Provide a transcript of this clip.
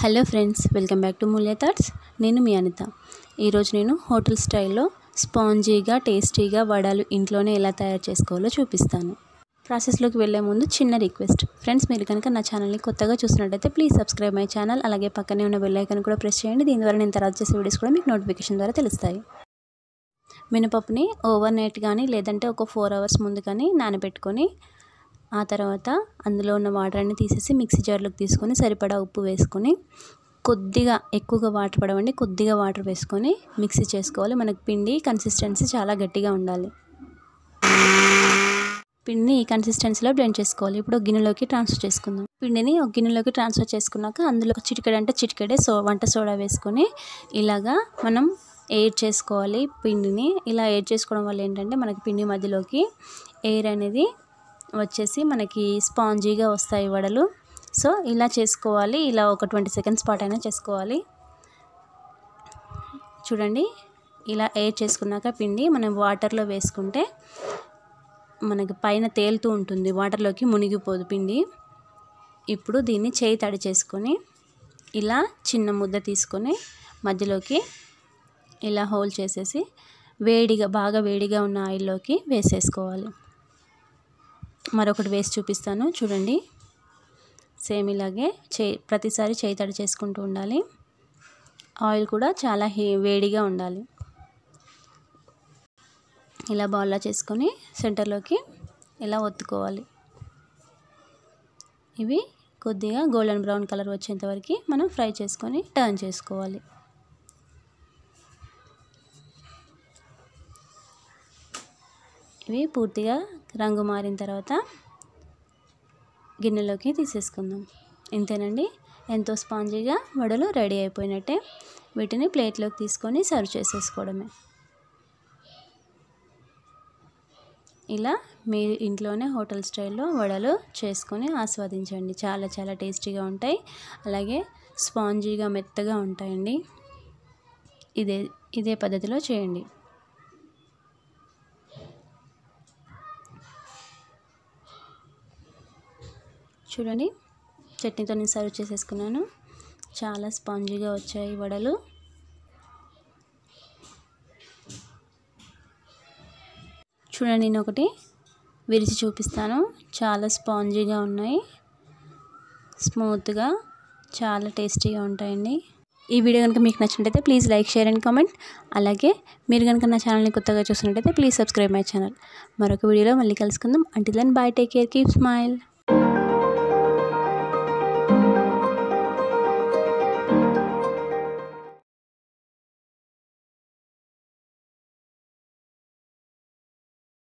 hello friends welcome back to Moolya thoughts నేను మీ అనిత ఈరోజు నేను హోటల్ స్టైల్లో స్పాంజీగా టేస్టీగా వడలు ఇంట్లోనే ఎలా తయారు చేసుకోవాలో చూపిస్తాను ప్రాసెస్లోకి వెళ్ళే ముందు చిన్న రిక్వెస్ట్ ఫ్రెండ్స్ మీరు కనుక నా ఛానల్ని కొత్తగా చూసినట్టయితే ప్లీజ్ సబ్స్క్రైబ్ మై ఛానల్ అలాగే పక్కనే ఉన్న బెల్ ఐకాన్ కూడా ప్రెస్ చేయండి దీని ద్వారా నేను తర్వాత చేసే వీడియోస్ కూడా మీకు నోటిఫికేషన్ ద్వారా తెలుస్తాయి మినపప్పుని ఓవర్ నైట్ కానీ లేదంటే ఒక ఫోర్ అవర్స్ ముందు కానీ నానబెట్టుకొని ఆ తర్వాత అందులో ఉన్న వాటర్ అన్ని తీసేసి మిక్సీ జార్లోకి తీసుకొని సరిపడా ఉప్పు వేసుకొని కొద్దిగా ఎక్కువగా వాటర్ పడవండి కొద్దిగా వాటర్ వేసుకొని మిక్సీ చేసుకోవాలి మనకి పిండి కన్సిస్టెన్సీ చాలా గట్టిగా ఉండాలి పిండిని ఈ కన్సిస్టెన్సీలో బ్లెండ్ చేసుకోవాలి ఇప్పుడు ఒక గిన్నెలోకి ట్రాన్స్ఫర్ చేసుకుందాం పిండిని ఒక గిన్నెలోకి ట్రాన్స్ఫర్ చేసుకున్నాక అందులో చిటికెడ అంటే చిటికెడే సో వంట సోడా వేసుకొని ఇలాగా మనం ఎయిర్ చేసుకోవాలి పిండిని ఇలా ఎయిర్ చేసుకోవడం వల్ల ఏంటంటే మనకి పిండి మధ్యలోకి ఎయిర్ అనేది వచ్చేసి మనకి స్పాంజీగా వస్తాయి వడలు సో ఇలా చేసుకోవాలి ఇలా ఒక ట్వంటీ సెకండ్స్ పాటు అయినా చేసుకోవాలి చూడండి ఇలా ఎయిర్ చేసుకున్నాక పిండి మనం వాటర్లో వేసుకుంటే మనకి పైన తేలుతూ ఉంటుంది వాటర్లోకి మునిగిపోదు పిండి ఇప్పుడు దీన్ని చేయి తడి చేసుకొని ఇలా చిన్న ముద్ద తీసుకొని మధ్యలోకి ఇలా హోల్ చేసేసి వేడిగా బాగా వేడిగా ఉన్న ఆయిల్లోకి వేసేసుకోవాలి మరొకటి వేసి చూపిస్తాను చూడండి సేమ్ ఇలాగే చే ప్రతిసారి చేయి తడి చేసుకుంటూ ఉండాలి ఆయిల్ కూడా చాలా హే వేడిగా ఉండాలి ఇలా బాల్లా చేసుకొని సెంటర్లోకి ఇలా ఒత్తుకోవాలి ఇవి కొద్దిగా గోల్డెన్ బ్రౌన్ కలర్ వచ్చేంత వరకు మనం ఫ్రై చేసుకొని టర్న్ చేసుకోవాలి ఇవి పూర్తిగా రంగు మారిన తర్వాత గిన్నెలోకి తీసేసుకుందాం ఇంతేనండి ఎంతో స్పాంజీగా వడలు రెడీ అయిపోయినట్టే వీటిని ప్లేట్లోకి తీసుకొని సర్వ్ చేసేసుకోవడమే ఇలా మీరు ఇంట్లోనే హోటల్ స్టైల్లో వడలు చేసుకొని ఆస్వాదించండి చాలా చాలా టేస్టీగా ఉంటాయి అలాగే స్పాంజీగా మెత్తగా ఉంటాయండి ఇదే ఇదే పద్ధతిలో చేయండి చూడండి చట్నీతో నేను సర్వ్ చేసేసుకున్నాను చాలా స్పాంజీగా వచ్చాయి వడలు చూడండి నేను ఒకటి విరిచి చూపిస్తాను చాలా స్పాంజీగా ఉన్నాయి స్మూత్గా చాలా టేస్టీగా ఉంటాయండి ఈ వీడియో కనుక మీకు నచ్చినట్టయితే please like share and comment అలాగే మీరు కనుక నా ఛానల్ని కొత్తగా చూసినట్టయితే ప్లీజ్ సబ్స్క్రైబ్ మై ఛానల్ మరొక వీడియోలో మళ్ళీ కలుసుకుందాం until then bye take care keep smile